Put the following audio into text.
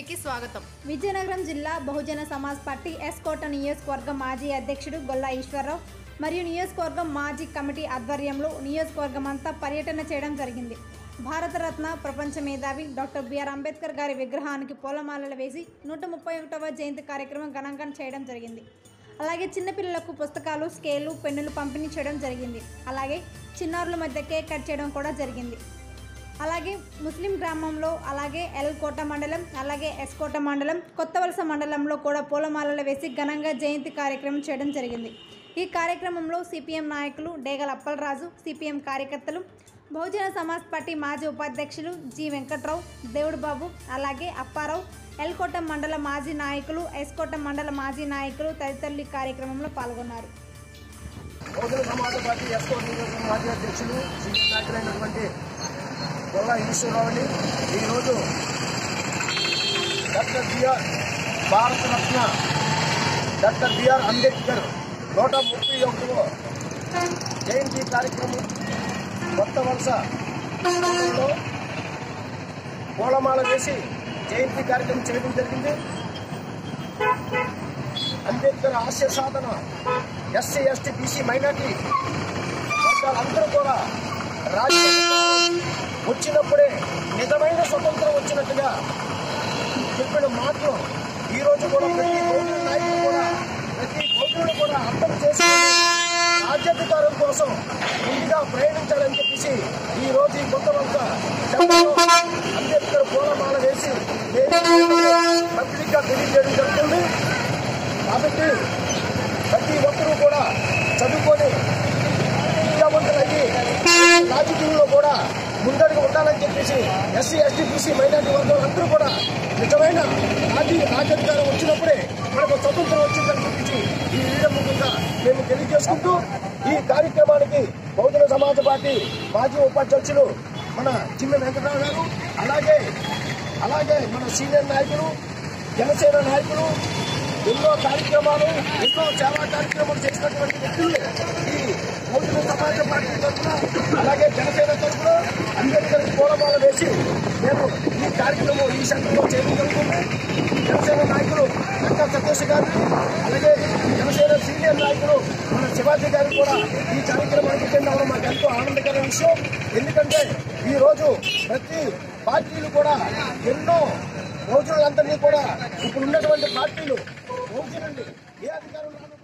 టీవీకి స్వాగతం విజయనగరం జిల్లా బహుజన సమాజ్ పార్టీ ఎస్కోట నియోజకవర్గం మాజీ అధ్యక్షుడు గొల్లా ఈశ్వరరావు మరియు నియోజకవర్గం మాజీ కమిటీ ఆధ్వర్యంలో నియోజకవర్గం అంతా పర్యటన చేయడం జరిగింది భారతరత్న ప్రపంచ మేధావి డాక్టర్ బిఆర్ అంబేద్కర్ గారి విగ్రహానికి పూలమాలలు వేసి నూట ముప్పై ఒకటవ జయంతి కార్యక్రమం ఘనంగా చేయడం జరిగింది అలాగే చిన్నపిల్లలకు పుస్తకాలు స్కేలు పెన్నులు పంపిణీ చేయడం జరిగింది అలాగే చిన్నారుల మధ్య కేక్ కట్ చేయడం కూడా జరిగింది అలాగే ముస్లిం గ్రామంలో అలాగే ఎల్ కోట మండలం అలాగే ఎస్ కోట మండలం కొత్తవలస మండలంలో కూడా పూలమాలలు వేసి ఘనంగా జయంతి కార్యక్రమం చేయడం జరిగింది ఈ కార్యక్రమంలో సిపిఎం నాయకులు డేగల అప్పలరాజు సిపిఎం కార్యకర్తలు బహుజన సమాజ్ పార్టీ మాజీ ఉపాధ్యక్షులు జి వెంకట్రావు దేవుడు బాబు అలాగే అప్పారావు ఎల్కోట మండల మాజీ నాయకులు ఎస్కోట మండల మాజీ నాయకులు తదితరులు ఈ కార్యక్రమంలో పాల్గొన్నారు బహుజన సమాజ పార్టీ ఎస్కో నియోజకవర్గం మాజీ అధ్యక్షులు సీనియర్ నాయకులైనటువంటి గొల్ల ఈశ్వరరావుని ఈరోజు doctor BR Bharat Ratna doctor BR Ambedkar నూట ముప్పై ఒకటిలో జయంతి కార్యక్రమం కొత్త వలస లో పూలమాల వేసి జయంతి కార్యక్రమం చేయడం జరిగింది అంబేద్కర్ ఆశయ సాధన ఎస్సీ ఎస్టీ బీసీ మైనార్టీ వర్గాలందరూ కూడా రాజ్యాంగం వచ్చినప్పుడే నిజమైన స్వతంత్రం వచ్చినట్టుగా చెప్పిన మాటలు ఈ రోజు కూడా ప్రతి బౌద్ధుల నాయకుడు కూడా ప్రతి బౌద్ధుడు కూడా అర్థం చేసుకుని రాజ్యాధికారం కోసం ముందుగా ప్రయాణించాలని చెప్పేసి ఈ రోజు ఈ కొత్త వంక అంబేద్కర్ పూలమాల వేసి పబ్లిక్ గా తెలియజేయడం జరుగుతుంది కాబట్టి ప్రతి ఒక్కరూ కూడా చదువుకొని విద్యావంతులయ్యి రాజకీయంలో కూడా ముందడుగు ఉండాలని చెప్పేసి ఎస్సీ ఎస్టీ బీసీ మైనార్టీ వర్గం అందరూ కూడా నిజమైన రాజీ రాజ్యాధికారం వచ్చినప్పుడే మనకు స్వతంత్రం వచ్చిందని చెప్పేసి ఈ వీడియో ముఖ్యంగా మేము తెలియజేసుకుంటూ ఈ కార్యక్రమానికి బహుజన సమాజ పార్టీ మాజీ ఉపాధ్యక్షులు మన చిన్న వెంకటరావు గారు అలాగే అలాగే మన సీనియర్ నాయకులు జనసేన నాయకులు ఎన్నో కార్యక్రమాలు ఎన్నో సేవా కార్యక్రమాలు చేసినటువంటి వ్యక్తులు ఈ బహుజన సమాజ పార్టీ తరఫున అలాగే జనసేన తరఫున అంబేద్కర్ పూలమాల వేసి మేము ఈ కార్యక్రమం ఈ సెంటర్లో చేయడం జరుగుతుంది జనసేన నాయకులు వెంకట సతీష్ గారు అలాగే జనసేన సీనియర్ నాయకులు మన శివాజీ గారు కూడా ఈ కార్యక్రమానికి చెందడం మాకు ఎంతో ఆనందకరమైన విషయం ఎందుకంటే ఈ రోజు ప్రతి పార్టీలు కూడా ఎన్నో రోజులందరినీ కూడా ఇప్పుడు ఉన్నటువంటి పార్టీలు రోజులండి ఏ అధికారంలో